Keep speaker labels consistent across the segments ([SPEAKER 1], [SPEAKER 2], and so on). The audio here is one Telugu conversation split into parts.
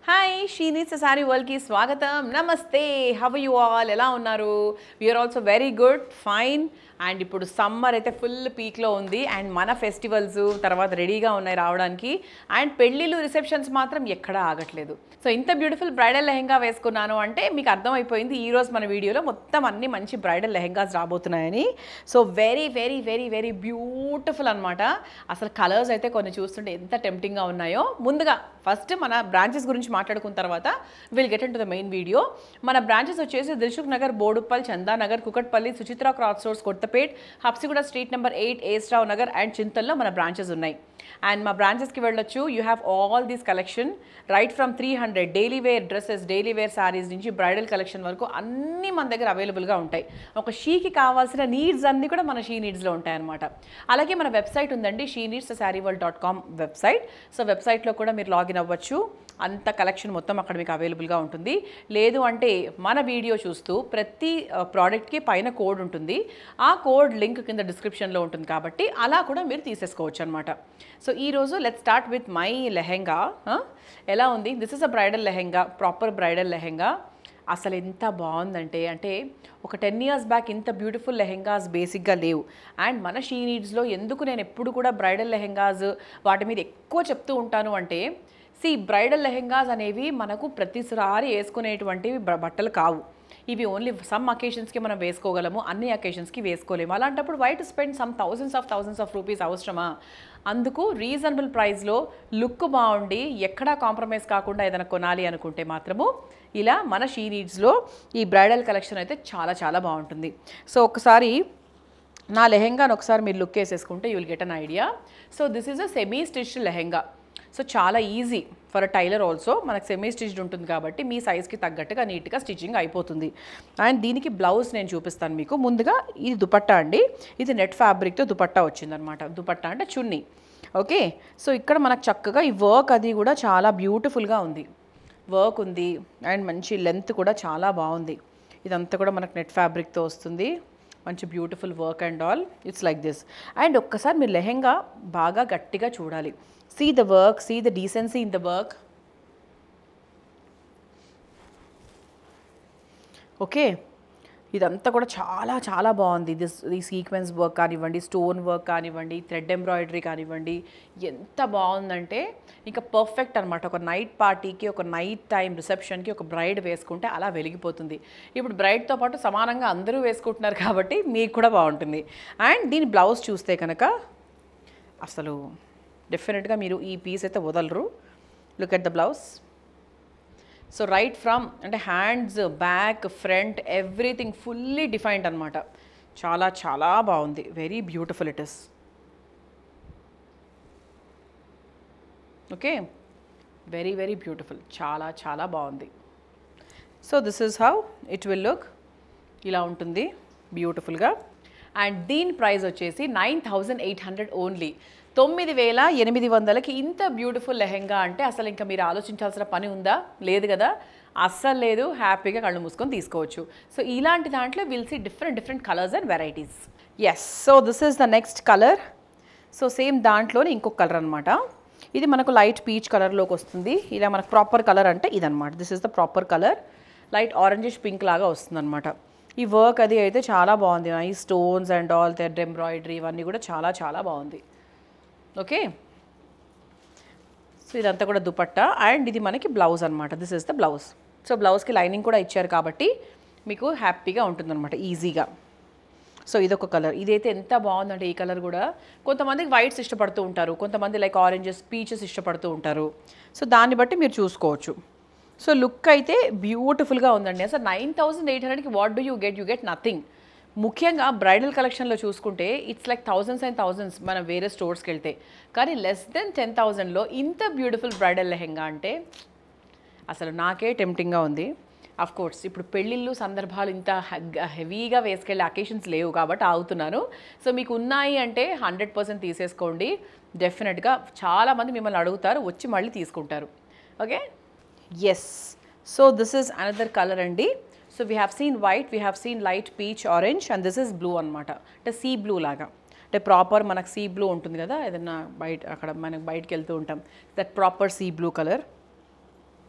[SPEAKER 1] హాయ్ షీనిట్స్ సారీ వరల్డ్కి స్వాగతం నమస్తే హవ్ యు ఆల్ ఎలా ఉన్నారు we're also very good fine and ఇప్పుడు సమ్మర్ అయితే ఫుల్ పీక్లో ఉంది అండ్ మన ఫెస్టివల్స్ తర్వాత రెడీగా ఉన్నాయి రావడానికి అండ్ పెళ్ళిళ్ళు రిసెప్షన్స్ మాత్రం ఎక్కడా ఆగట్లేదు సో ఇంత బ్యూటిఫుల్ బ్రైడల్ లెహెంగా వేసుకున్నాను అంటే మీకు అర్థమైపోయింది ఈ రోజు మన వీడియోలో మొత్తం అన్ని మంచి బ్రైడల్ లెహెంగాస్ రాబోతున్నాయని so very very very very beautiful అనమాట అసలు కలర్స్ అయితే కొన్ని చూస్తుంటే ఎంత టెంప్టింగ్గా ఉన్నాయో ముందుగా ఫస్ట్ మన బ్రాంచెస్ గురించి మాట్లాడుకున్న తర్వాత will get into the main video మన బ్రాంచెస్ వచ్చేసి Dilsukh Nagar Boduppal Chandanagar Kukatpally Suchitra cross roads Kothapet Habsiguda street number eight ఏస్రావ్ నగర్ అండ్ చింతల్లో మన బ్రాంచెస్ ఉన్నాయి అండ్ మా బ్రాంచెస్కి వెళ్ళొచ్చు you have all these collection right from three hundred daily wear dresses daily wear saris నుంచి బ్రైడల్ కలెక్షన్ వరకు అన్నీ మన దగ్గర అవైలబుల్గా ఉంటాయి ఒక షీకి కావాల్సిన నీడ్స్ అన్నీ కూడా మన షీ నీడ్స్లో ఉంటాయి అనమాట అలాగే మన వెబ్సైట్ ఉందండి She Needs Saree world dot com website so వెబ్సైట్లో కూడా మీరు లాగిన్ అవ్వచ్చు అంత కలెక్షన్ మొత్తం అక్కడ మీకు అవైలబుల్గా ఉంటుంది లేదు అంటే మన వీడియో చూస్తూ ప్రతి ప్రోడక్ట్కి పైన కోడ్ ఉంటుంది ఆ కోడ్ లింక్ కింద డిస్క్రిప్షన్లో ఉంటుంది కాబట్టి అలా కూడా మీరు తీసేసుకోవచ్చు అనమాట సో ఈరోజు let start with my lehenga ఎలా ఉంది this is a bridal lehenga proper bridal lehenga అసలు ఎంత బాగుందంటే అంటే ఒక టెన్ ఇయర్స్ బ్యాక్ ఇంత బ్యూటిఫుల్ లెహెంగాస్ బేసిక్గా లేవు అండ్ మన షీ నీడ్స్లో ఎందుకు నేను ఎప్పుడు కూడా బ్రైడల్ లెహెంగాస్ వాటి మీద ఎక్కువ చెప్తూ ఉంటాను అంటే సి బ్రైడల్ లెహెంగాస్ అనేవి మనకు ప్రతిసారి వేసుకునేటువంటివి బ- బట్టలు కావు ఇవి ఓన్లీ సమ్ అకేషన్స్కి మనం వేసుకోగలము అన్ని అకేషన్స్కి వేసుకోలేము అలాంటప్పుడు why to spend some thousands of thousands of rupees అవసరమా అందుకు రీజనబుల్ ప్రైస్లో లుక్ బాగుండి ఎక్కడా కాంప్రమైజ్ కాకుండా ఏదైనా కొనాలి అనుకుంటే మాత్రము ఇలా మన షీ నీడ్స్లో ఈ బ్రైడల్ కలెక్షన్ అయితే చాలా చాలా బాగుంటుంది సో ఒకసారి నా లెహెంగాను ఒకసారి మీరు లుక్ వేసేసుకుంటే you will get an idea so this is a semi stitched lehenga so చాలా easy for a tailor also మనకు సెమీ స్టిచ్డ్ ఉంటుంది కాబట్టి మీ సైజ్కి తగ్గట్టుగా నీట్గా స్టిచ్చింగ్ అయిపోతుంది అండ్ దీనికి బ్లౌజ్ నేను చూపిస్తాను మీకు ముందుగా ఇది దుపట్టా అండి ఇది నెట్ ఫ్యాబ్రిక్తో దుపట్టా వచ్చిందనమాట దుపట్టా అంటే చున్నీ ఓకే సో ఇక్కడ మనకు చక్కగా ఈ వర్క్ అది కూడా చాలా బ్యూటిఫుల్గా ఉంది వర్క్ ఉంది అండ్ మంచి లెంత్ కూడా చాలా బాగుంది ఇదంతా కూడా మనకు నెట్ ఫ్యాబ్రిక్తో వస్తుంది మంచి beautiful work and all it's like this and ఒక్కసారి మీరు లెహెంగా బాగా గట్టిగా చూడాలి see the work see the decency in the work okay ఇదంతా కూడా చాలా చాలా బాగుంది దిస్ ఈ సీక్వెన్స్ వర్క్ కానివ్వండి స్టోన్ వర్క్ కానివ్వండి థ్రెడ్ ఎంబ్రాయిడరీ కానివ్వండి ఎంత బాగుందంటే ఇంకా పర్ఫెక్ట్ అనమాట ఒక నైట్ పార్టీకి ఒక నైట్ టైం రిసెప్షన్కి ఒక బ్రైడ్ వేసుకుంటే అలా వెలిగిపోతుంది ఇప్పుడు బ్రైడ్తో పాటు సమానంగా అందరూ వేసుకుంటున్నారు కాబట్టి మీకు కూడా బాగుంటుంది అండ్ దీని బ్లౌజ్ చూస్తే కనుక అసలు డెఫినెట్గా మీరు ఈ పీస్ అయితే వదలరు look at the blouse so right from అంటే hands back front everything fully defined అనమాట చాలా చాలా బాగుంది very beautiful it is okay very very beautiful చాలా చాలా బాగుంది so this is how it will look ఇలా ఉంటుంది బ్యూటిఫుల్గా అండ్ దీని ప్రైస్ వచ్చేసి nine thousand eight hundred only తొమ్మిది వేల ఎనిమిది వందలకి ఇంత బ్యూటిఫుల్ లెహెంగా అంటే అసలు ఇంకా మీరు ఆలోచించాల్సిన పని ఉందా లేదు కదా అస్సలు లేదు హ్యాపీగా కళ్ళు మూసుకొని తీసుకోవచ్చు సో ఇలాంటి దాంట్లో will see different different colours and varieties yes so this is the next colour so same దాంట్లోనే ఇంకొక కలర్ అనమాట ఇది మనకు లైట్ పీచ్ కలర్లోకి వస్తుంది ఇలా మనకు ప్రాపర్ కలర్ అంటే ఇదనమాట this is the proper colour light orangish pink లాగా వస్తుందన్నమాట ఈ వర్క్ అది అయితే చాలా బాగుంది ఈ స్టోన్స్ అండ్ ఆల్ థెడ్ ఎంబ్రాయిడరీ ఇవన్నీ కూడా చాలా చాలా బాగుంది ఓకే సో ఇదంతా కూడా దుపట్టా అండ్ ఇది మనకి బ్లౌజ్ అనమాట this is the blouse so బ్లౌజ్కి లైనింగ్ కూడా ఇచ్చారు కాబట్టి మీకు హ్యాపీగా ఉంటుందన్నమాట ఈజీగా సో ఇదొక కలర్ ఇదైతే ఎంత బాగుందంటే ఈ కలర్ కూడా కొంతమందికి వైట్స్ ఇష్టపడుతూ ఉంటారు కొంతమంది లైక్ ఆరెంజెస్ పీచెస్ ఇష్టపడుతూ ఉంటారు సో దాన్ని బట్టి మీరు చూసుకోవచ్చు సో లుక్ అయితే బ్యూటిఫుల్గా ఉందండి అసలు నైన్ థౌసండ్ ఎయిట్ హండ్రెడ్కి what do you get you get nothing ముఖ్యంగా బ్రైడల్ కలెక్షన్లో చూసుకుంటే it's like thousands and thousands మనం వేరే స్టోర్స్కి వెళ్తే కానీ లెస్ దెన్ టెన్ థౌజండ్లో ఇంత బ్యూటిఫుల్ బ్రైడల్ లెహెంగా అంటే అసలు నాకే టెంప్టింగ్గా ఉంది అఫ్ కోర్స్ ఇప్పుడు పెళ్ళిళ్ళు సందర్భాలు ఇంత హె- హెవీగా వేసుకెళ్ళే అకేషన్స్ లేవు కాబట్టి ఆగుతున్నాను సో మీకు ఉన్నాయి అంటే హండ్రెడ్ పర్సెంట్ తీసేసుకోండి డెఫినెట్గా చాలామంది మిమ్మల్ని అడుగుతారు వచ్చి మళ్ళీ తీసుకుంటారు okay yes so this is another colour అండి so we have seen white we have seen light peach orange and this is blue అనమాట అంటే సీ బ్లూ లాగా అంటే ప్రాపర్ మనకు సీ బ్లూ ఉంటుంది కదా ఏదన్నా బయట అక్కడ మనకు బయటకు వెళ్తూ ఉంటాం that proper sea blue colour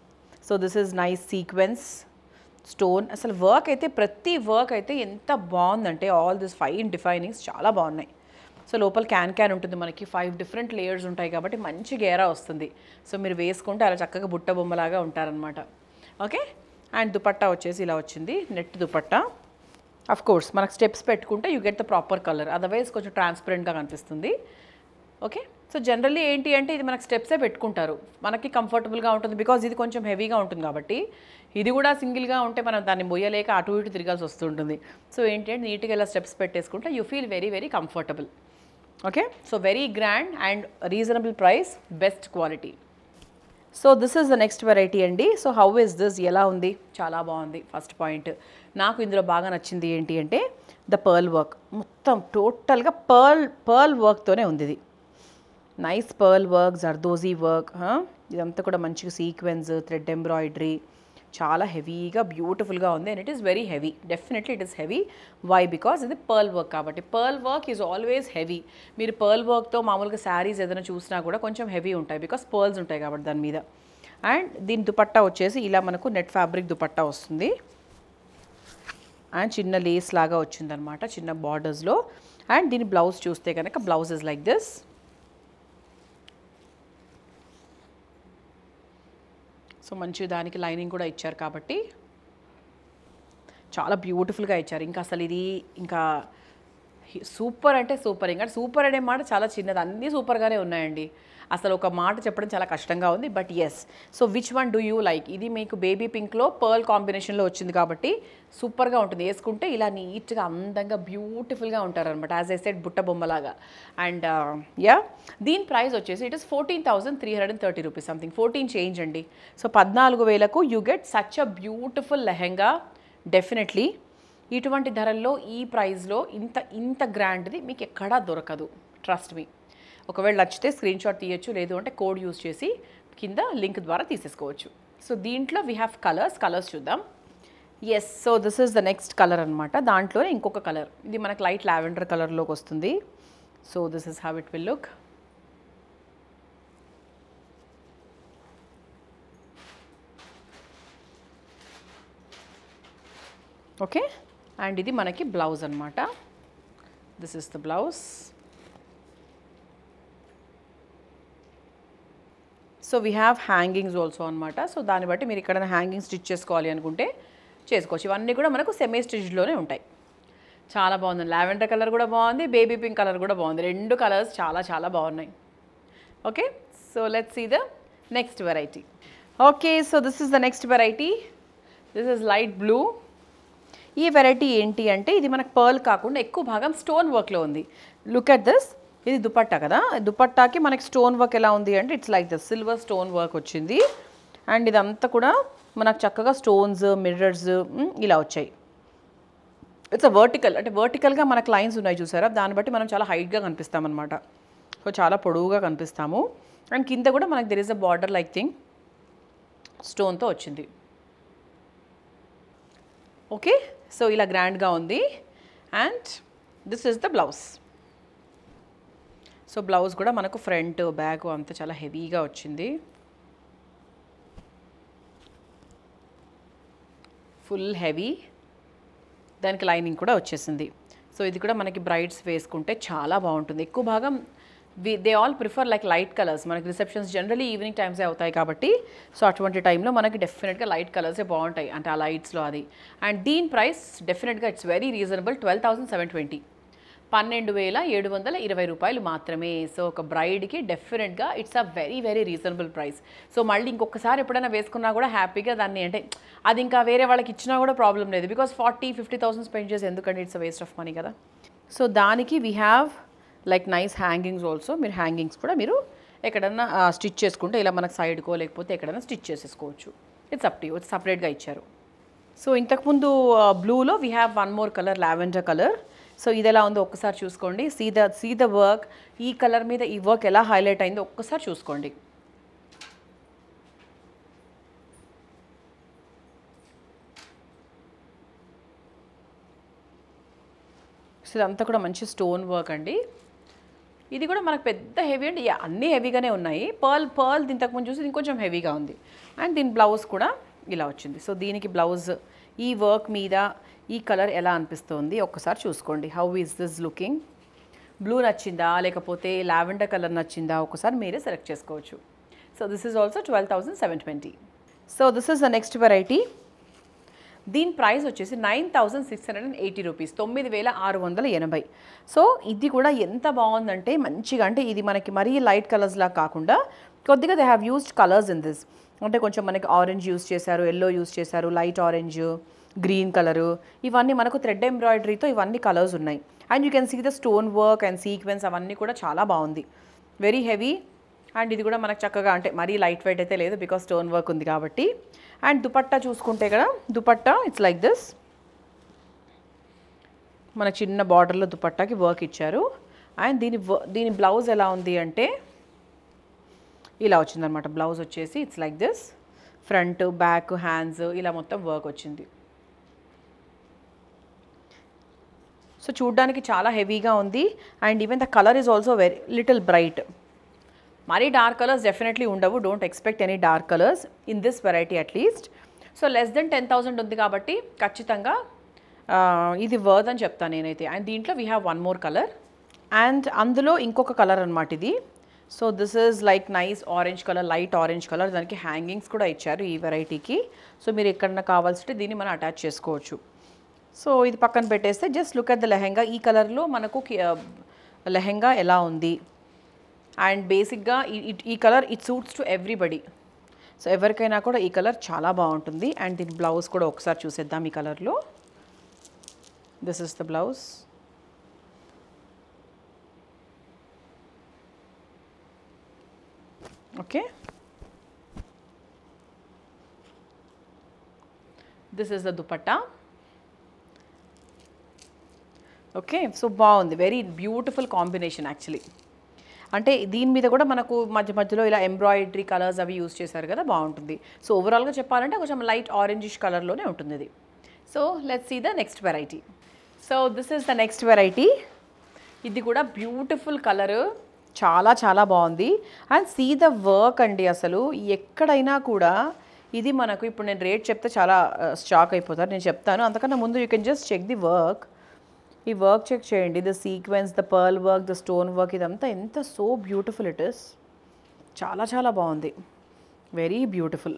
[SPEAKER 1] so this is nice sequence stone అసలు వర్క్ అయితే ప్రతి వర్క్ అయితే ఎంత బాగుందంటే ఆల్ దిస్ ఫైన్ డిఫైనింగ్స్ చాలా బాగున్నాయి సో లోపల క్యాన్ క్యాన్ ఉంటుంది మనకి ఫైవ్ డిఫరెంట్ లేయర్స్ ఉంటాయి కాబట్టి మంచి గేరా వస్తుంది సో మీరు వేసుకుంటే అలా చక్కగా బుట్ట బొమ్మలాగా ఉంటారనమాట ఓకే అండ్ దుపట్టా వచ్చేసి ఇలా వచ్చింది నెట్ దుపట్టా అఫ్ కోర్స్ మనకు స్టెప్స్ పెట్టుకుంటే you get the proper colour otherwise కొంచెం ట్రాన్స్పరెంట్గా కనిపిస్తుంది ఓకే సో జనరల్లీ ఏంటి అంటే ఇది మనకు స్టెప్సే పెట్టుకుంటారు మనకి కంఫర్టబుల్గా ఉంటుంది బికాజ్ ఇది కొంచెం హెవీగా ఉంటుంది కాబట్టి ఇది కూడా సింగిల్గా ఉంటే మనం దాన్ని మొయ్యలేక అటు ఇటు తిరగాల్సి వస్తుంటుంది సో ఏంటి అంటే నీట్గా ఇలా స్టెప్స్ పెట్టేసుకుంటే you feel very very comfortable okay so very grand and reasonable price best quality so this is the next variety అండి సో హౌ ఇస్ దిస్ ఎలా ఉంది చాలా బాగుంది ఫస్ట్ పాయింట్ నాకు ఇందులో బాగా నచ్చింది ఏంటి అంటే ద పర్ల్ వర్క్ మొత్తం టోటల్గా పర్ల్ పర్ల్ వర్క్తోనే ఉంది ఇది nice pearl work zardozi work ఇదంతా కూడా మంచిగా సీక్వెన్స్ థ్రెడ్ ఎంబ్రాయిడరీ చాలా హెవీగా బ్యూటిఫుల్గా ఉంది and it is very heavy definitely it is heavy why because ఇది పర్ల్ వర్క్ కాబట్టి pearl work is always heavy మీరు పర్ల్ వర్క్తో మామూలుగా శారీస్ ఏదైనా చూసినా కూడా కొంచెం హెవీ ఉంటాయి బికాస్ పర్ల్స్ ఉంటాయి కాబట్టి దాని మీద అండ్ దీని దుపట్టా వచ్చేసి ఇలా మనకు నెట్ ఫ్యాబ్రిక్ దుపట్టా వస్తుంది అండ్ చిన్న లేస్ లాగా వచ్చిందనమాట చిన్న బార్డర్స్లో అండ్ దీని బ్లౌజ్ చూస్తే కనుక blouse is like this so మంచి దానికి లైనింగ్ కూడా ఇచ్చారు కాబట్టి చాలా బ్యూటిఫుల్గా ఇచ్చారు ఇంకా అసలు ఇది ఇంకా సూపర్ అంటే సూపర్ ఇంకా సూపర్ అనే మాట చాలా చిన్నది అన్నీ సూపర్గానే ఉన్నాయండి అసలు ఒక మాట చెప్పడం చాలా కష్టంగా ఉంది but yes so which one do you like ఇది మీకు బేబీ పింక్లో పర్ల్ కాంబినేషన్లో వచ్చింది కాబట్టి సూపర్గా ఉంటుంది వేసుకుంటే ఇలా నీట్గా అందంగా బ్యూటిఫుల్గా ఉంటారనమాట యాజ్ ఐ సెట్ బుట్ట బొమ్మలాగా అండ్ యా దీని ప్రైస్ వచ్చేసి it is fourteen thousand three hundred thirty rupees something fourteen change అండి సో పద్నాలుగు వేలకు you get such a beautiful lehenga definitely ఇటువంటి ధరల్లో ఈ ప్రైస్లో ఇంత ఇంత గ్రాండ్ది మీకు ఎక్కడా దొరకదు ట్రస్ట్ మీ ఒకవేళ నచ్చితే స్క్రీన్ షాట్ తీయొచ్చు లేదు అంటే కోడ్ యూస్ చేసి కింద లింక్ ద్వారా తీసేసుకోవచ్చు సో దీంట్లో వీ హ్యావ్ కలర్స్ కలర్స్ చూద్దాం yes so this is the next colour అనమాట దాంట్లోనే ఇంకొక కలర్ ఇది మనకు లైట్ లావెండర్ కలర్లోకి వస్తుంది so this is how it will look okay and ఇది మనకి బ్లౌజ్ అనమాట this is the blouse so we have hangings also అనమాట సో దాన్ని బట్టి మీరు ఇక్కడ హ్యాంగింగ్ స్టిచ్ చేసుకోవాలి అనుకుంటే చేసుకోవచ్చు ఇవన్నీ కూడా మనకు సెమీ స్టిచ్లోనే ఉంటాయి చాలా బాగుంది లావెండర్ కలర్ కూడా బాగుంది బేబీ పింక్ కలర్ కూడా బాగుంది రెండు కలర్స్ చాలా చాలా బాగున్నాయి okay so let see the next variety okay so this is the next variety this is light blue ఈ వెరైటీ ఏంటి అంటే ఇది మనకు పర్ల్ కాకుండా ఎక్కువ భాగం స్టోన్ వర్క్లో ఉంది లుక్ అట్ దిస్ ఇది దుపట్టా కదా దుపట్టాకి మనకి స్టోన్ వర్క్ ఎలా ఉంది అంటే it's like this silver stone work వచ్చింది అండ్ ఇదంతా కూడా మనకు చక్కగా స్టోన్స్ మిర్రర్స్ ఇలా వచ్చాయి ఇట్స్ అ వర్టికల్ అంటే వర్టికల్గా మనకు లైన్స్ ఉన్నాయి చూసారా దాన్ని బట్టి మనం చాలా హైట్గా కనిపిస్తాం అనమాట సో చాలా పొడవుగా కనిపిస్తాము అండ్ కింద కూడా మనకు there is a border like thing స్టోన్తో వచ్చింది ఓకే సో ఇలా గ్రాండ్గా ఉంది and this is the blouse so blouse కూడా మనకు ఫ్రంట్ బ్యాక్ అంతా చాలా హెవీగా వచ్చింది ఫుల్ హెవీ దానికి లైనింగ్ కూడా వచ్చేసింది సో ఇది కూడా మనకి బ్రైడ్స్ వేసుకుంటే చాలా బాగుంటుంది ఎక్కువ భాగం we they all prefer like light colours మనకి రిసెప్షన్స్ జనరలీ ఈవినింగ్ టైమ్సే అవుతాయి కాబట్టి సో అటువంటి టైంలో మనకి డెఫినెట్గా లైట్ కలర్సే బాగుంటాయి అంటే ఆ లైట్స్లో అది అండ్ దీని ప్రైస్ డెఫినెట్గా it's very reasonable twelve thousand seven twenty పన్నెండు వేల ఏడు వందల ఇరవై రూపాయలు మాత్రమే సో ఒక బ్రైడ్కి డెఫినెట్గా it's a very very reasonable price so మళ్ళీ ఇంకొకసారి ఎప్పుడైనా వేసుకున్నా కూడా హ్యాపీగా దాన్ని అంటే అది ఇంకా వేరే వాళ్ళకి ఇచ్చినా కూడా ప్రాబ్లం లేదు because forty fifty thousand spend చేసి ఎందుకంటే it's a waste of money కదా సో దానికి we have like nice hangings also మీరు హ్యాంగింగ్స్ కూడా మీరు ఎక్కడన్నా స్టిచ్ చేసుకుంటే ఇలా మనకు సైడ్కో లేకపోతే ఎక్కడైనా స్టిచ్ చేసేసుకోవచ్చు ఇట్స్ అప్ టు యూ సపరేట్గా ఇచ్చారు సో ఇంతకుముందు బ్లూలో we have one more colour lavender colour so ఇది ఎలా ఉందో ఒక్కసారి చూసుకోండి see the see the work ఈ కలర్ మీద ఈ వర్క్ ఎలా హైలైట్ అయిందో ఒక్కసారి చూసుకోండి సో ఇదంతా కూడా మంచి స్టోన్ వర్క్ అండి ఇది కూడా మనకు పెద్ద హెవీ అంటే యా, అన్నీ హెవీగానే ఉన్నాయి పర్ల్ పర్ల్ ఇంతకుముందు చూసి ఇంకొంచెం హెవీగా ఉంది అండ్ దీని బ్లౌజ్ కూడా ఇలా వచ్చింది సో దీనికి బ్లౌజ్ ఈ వర్క్ మీద ఈ కలర్ ఎలా అనిపిస్తుంది ఒక్కసారి చూసుకోండి how is this looking blue నచ్చిందా లేకపోతే లావెండర్ కలర్ నచ్చిందా ఒకసారి మీరే సెలెక్ట్ చేసుకోవచ్చు so this is also twelve thousand seven twenty so this is the next variety దీని ప్రైస్ వచ్చేసి nine thousand six hundred and eighty rupees తొమ్మిది వేల ఆరు వందల ఎనభై సో ఇది కూడా ఎంత బాగుందంటే మంచిగా అంటే ఇది మనకి మరీ లైట్ కలర్స్లా కాకుండా కొద్దిగా they have used colours in this అంటే కొంచెం మనకి ఆరెంజ్ యూస్ చేశారు ఎల్లో యూస్ చేశారు లైట్ ఆరెంజ్ గ్రీన్ కలరు ఇవన్నీ మనకు థ్రెడ్ ఎంబ్రాయిడరీతో ఇవన్నీ కలర్స్ ఉన్నాయి and you can see the stone work and sequence అవన్నీ కూడా చాలా బాగుంది వెరీ హెవీ అండ్ ఇది కూడా మనకు చక్కగా అంటే మరీ లైట్ వెయిట్ అయితే లేదు బికాస్ స్టోన్ వర్క్ ఉంది కాబట్టి అండ్ దుపట్టా చూసుకుంటే కదా దుపట్టా ఇట్స్ లైక్ దిస్ మన చిన్న బార్డర్లో దుపట్టాకి వర్క్ ఇచ్చారు అండ్ దీని వ- దీని బ్లౌజ్ ఎలా ఉంది అంటే ఇలా వచ్చిందనమాట బ్లౌజ్ వచ్చేసి it's like this front back hands ఇలా మొత్తం వర్క్ వచ్చింది సో చూడ్డానికి చాలా హెవీగా ఉంది and even the colour is also very little bright మరీ డార్క్ కలర్స్ డెఫినెట్లీ ఉండవు don't expect any dark colours in this variety at least so less than ten thousand ఉంది కాబట్టి ఖచ్చితంగా ఆ, ఇది వర్త్ అని చెప్తాను నేనైతే అండ్ దీంట్లో we have one more colour and అందులో ఇంకొక కలర్ అనమాట ఇది so this is like nice orange colour light orange colour దానికి హ్యాంగింగ్స్ కూడా ఇచ్చారు ఈ వెరైటీకి సో మీరు ఎక్కడన్నా కావాల్సింటే దీన్ని మనం అటాచ్ చేసుకోవచ్చు సో ఇది పక్కన పెట్టేస్తే just look at the lehenga ఈ కలర్లో మనకు కి- ఆ, లెహెంగా ఎలా ఉంది అండ్ బేసిక్గా ఈ ఈ- ఈ colour it suits to everybody so ఎవరికైనా కూడా ఈ కలర్ చాలా బాగుంటుంది అండ్ దీని బ్లౌజ్ కూడా ఒకసారి చూసేద్దాం ఈ కలర్లో this is the blouse okay this is the dupatta okay so బాగుంది వెరీ బ్యూటిఫుల్ కాంబినేషన్ యాక్చువల్లీ అంటే దీని మీద కూడా మనకు మధ్య మధ్యలో ఇలా ఎంబ్రాయిడరీ కలర్స్ అవి యూస్ చేశారు కదా బాగుంటుంది సో ఓవరాల్గా చెప్పాలంటే కొంచెం లైట్ ఆరెంజిష్ కలర్లోనే ఉంటుంది ఇది so let's see the next variety so this is the next variety ఇది కూడా బ్యూటిఫుల్ కలర్ చాలా చాలా బాగుంది అండ్ సీ ద వర్క్ అండి అసలు ఎక్కడైనా కూడా ఇది మనకు ఇప్పుడు నేను రేట్ చెప్తే చాలా స్టాక్ అయిపోతారు నేను చెప్తాను అంతకన్నా ముందు you can just check the work ఈ వర్క్ చెక్ చేయండి the sequence the pearl work the stone work ఇదంతా ఎంత సో బ్యూటిఫుల్ ఇట్ ఇస్ చాలా చాలా బాగుంది very beautiful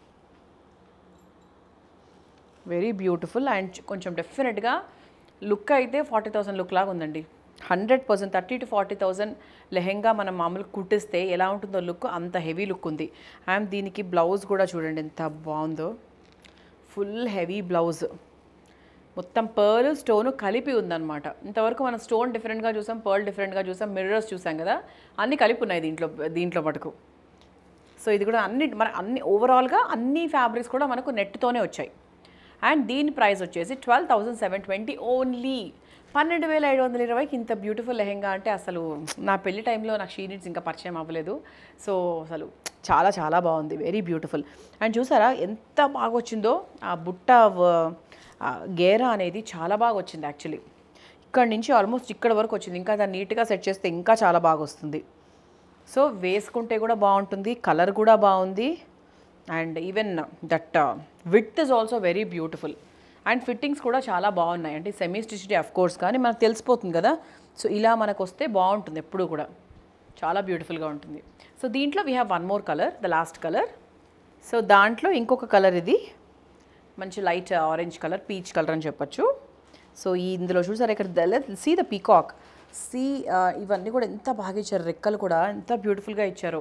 [SPEAKER 1] very beautiful and కొంచెం డెఫినెట్గా లుక్ అయితే ఫార్టీ థౌసండ్ లుక్ లాగా ఉందండి hundred percent thirty to forty thousand lehenga మనం మామూలు కుట్టిస్తే ఎలా ఉంటుందో లుక్ అంత హెవీ లుక్ ఉంది అండ్ దీనికి బ్లౌజ్ కూడా చూడండి ఎంత బాగుందో ఫుల్ హెవీ బ్లౌజ్ మొత్తం పర్ల్ స్టోన్ కలిపి ఉందన్నమాట ఇంతవరకు మనం స్టోన్ డిఫరెంట్గా చూసాం పర్ల్ డిఫరెంట్గా చూసాం మిర్రర్స్ చూసాం కదా అన్నీ కలిపి ఉన్నాయి దీంట్లో దీంట్లో మటుకు సో ఇది కూడా అన్ని మన అన్ని ఓవరాల్గా అన్ని ఫ్యాబ్రిక్స్ కూడా మనకు నెట్తోనే వచ్చాయి అండ్ దీని ప్రైస్ వచ్చేసి twelve thousand seven twenty only పన్నెండు వేల ఐదు వందల ఇరవైకి ఇంత బ్యూటిఫుల్ లెహెంగా అంటే అసలు నా పెళ్లి టైంలో నాకు షీనిట్స్ ఇంకా పరిచయం అవ్వలేదు సో అసలు చాలా చాలా బాగుంది వెరీ బ్యూటిఫుల్ అండ్ చూసారా ఎంత బాగా వచ్చిందో ఆ బుట్ట వ- ఆ గేరా అనేది చాలా బాగా వచ్చింది యాక్చువల్లీ ఇక్కడ నుంచి ఆల్మోస్ట్ ఇక్కడ వరకు వచ్చింది ఇంకా దాన్ని నీట్గా సెట్ చేస్తే ఇంకా చాలా బాగా వస్తుంది సో వేసుకుంటే కూడా బాగుంటుంది కలర్ కూడా బాగుంది and even that with is also very beautiful and fittings కూడా చాలా బాగున్నాయి అంటే సెమీ స్టిచ్డ్ అఫ్ కోర్స్ కానీ మనకు తెలిసిపోతుంది కదా సో ఇలా మనకు వస్తే బాగుంటుంది ఎప్పుడు కూడా చాలా బ్యూటిఫుల్గా ఉంటుంది సో దీంట్లో we have one more colour the last colour so దాంట్లో ఇంకొక కలర్ ఇది మంచి light orange colour peach colour అని చెప్పొచ్చు సో ఈ ఇందులో చూసారు ఇక్కడ సీ ద పీకాక్ సీ ఇవన్నీ కూడా ఎంత బాగా ఇచ్చారు రెక్కలు కూడా ఎంత బ్యూటిఫుల్గా ఇచ్చారు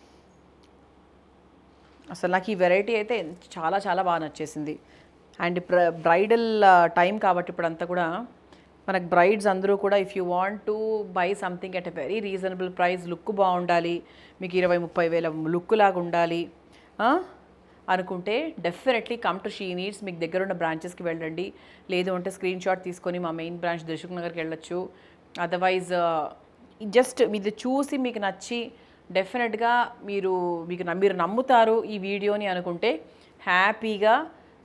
[SPEAKER 1] అసలు నాకు ఈ వెరైటీ అయితే ఎంత- చాలా చాలా బాగా నచ్చేసింది అండ్ బ్ర బ్రైడల్ టైం కాబట్టి ఇప్పుడు అంతా కూడా మనకు బ్రైడ్స్ అందరూ కూడా if you want to buy something at a very reasonable price look బాగుండాలి మీకు ఇరవై ముప్పై వేల లుక్ లాగా ఉండాలి ఆ? అనుకుంటే definitely come to She Needs మీకు దగ్గర ఉన్న బ్రాంచెస్కి వెళ్ళండి లేదు అంటే స్క్రీన్ షాట్ తీసుకొని మా మెయిన్ బ్రాంచ్ దిల్సుఖ్ నగర్కి వెళ్ళొచ్చు అదర్వైజ్ జస్ట్ ఇది చూసి మీకు నచ్చి డెఫినెట్గా మీరు మీకు న- మీరు నమ్ముతారు ఈ వీడియోని అనుకుంటే హ్యాపీగా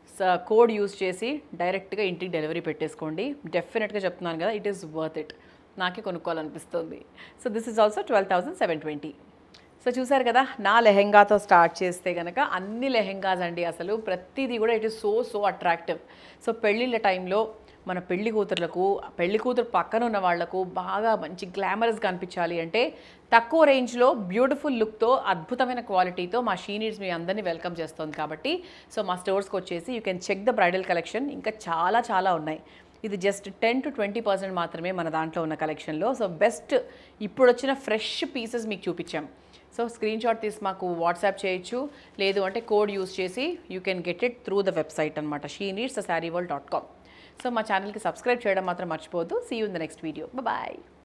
[SPEAKER 1] కోడ్ యూస్ చేసి డైరెక్ట్గా ఇంటికి డెలివరీ పెట్టేసుకోండి డెఫినెట్గా చెప్తున్నాను కదా ఇట్ ఈస్ వర్త్ ఇట్ నాకే కొనుక్కోవాలనిపిస్తుంది so this is also twelve thousand seven twenty so చూసారు కదా నా లెహెంగాతో స్టార్ట్ చేస్తే కనుక అన్ని లెహెంగాస్ అండి అసలు ప్రతిదీ కూడా it is so so attractive so పెళ్ళిళ్ళ టైంలో మన పెళ్లి కూతుర్లకు పెళ్లి కూతురు పక్కన ఉన్న వాళ్లకు బాగా మంచి గ్లామరస్గా అనిపించాలి అంటే తక్కువ రేంజ్లో బ్యూటిఫుల్ లుక్తో అద్భుతమైన క్వాలిటీతో మా షీ నీడ్స్ మీ అందరినీ వెల్కమ్ చేస్తుంది కాబట్టి సో మా స్టోర్స్కి వచ్చేసి you can check the bridal collection ఇంకా చాలా చాలా ఉన్నాయి ఇది just ten to twenty percent మాత్రమే మన దాంట్లో ఉన్న కలెక్షన్లో సో బెస్ట్ ఇప్పుడు వచ్చిన ఫ్రెష్ పీసెస్ మీకు చూపించాం సో స్క్రీన్ షాట్ తీసి మాకు వాట్సాప్ చేయొచ్చు లేదు అంటే కోడ్ యూస్ చేసి you can get it through the website అనమాట she needs the saree world dot com so మా ఛానల్కి సబ్స్క్రైబ్ చేయడం మాత్రం మర్చిపోవద్దు see you in the next video bye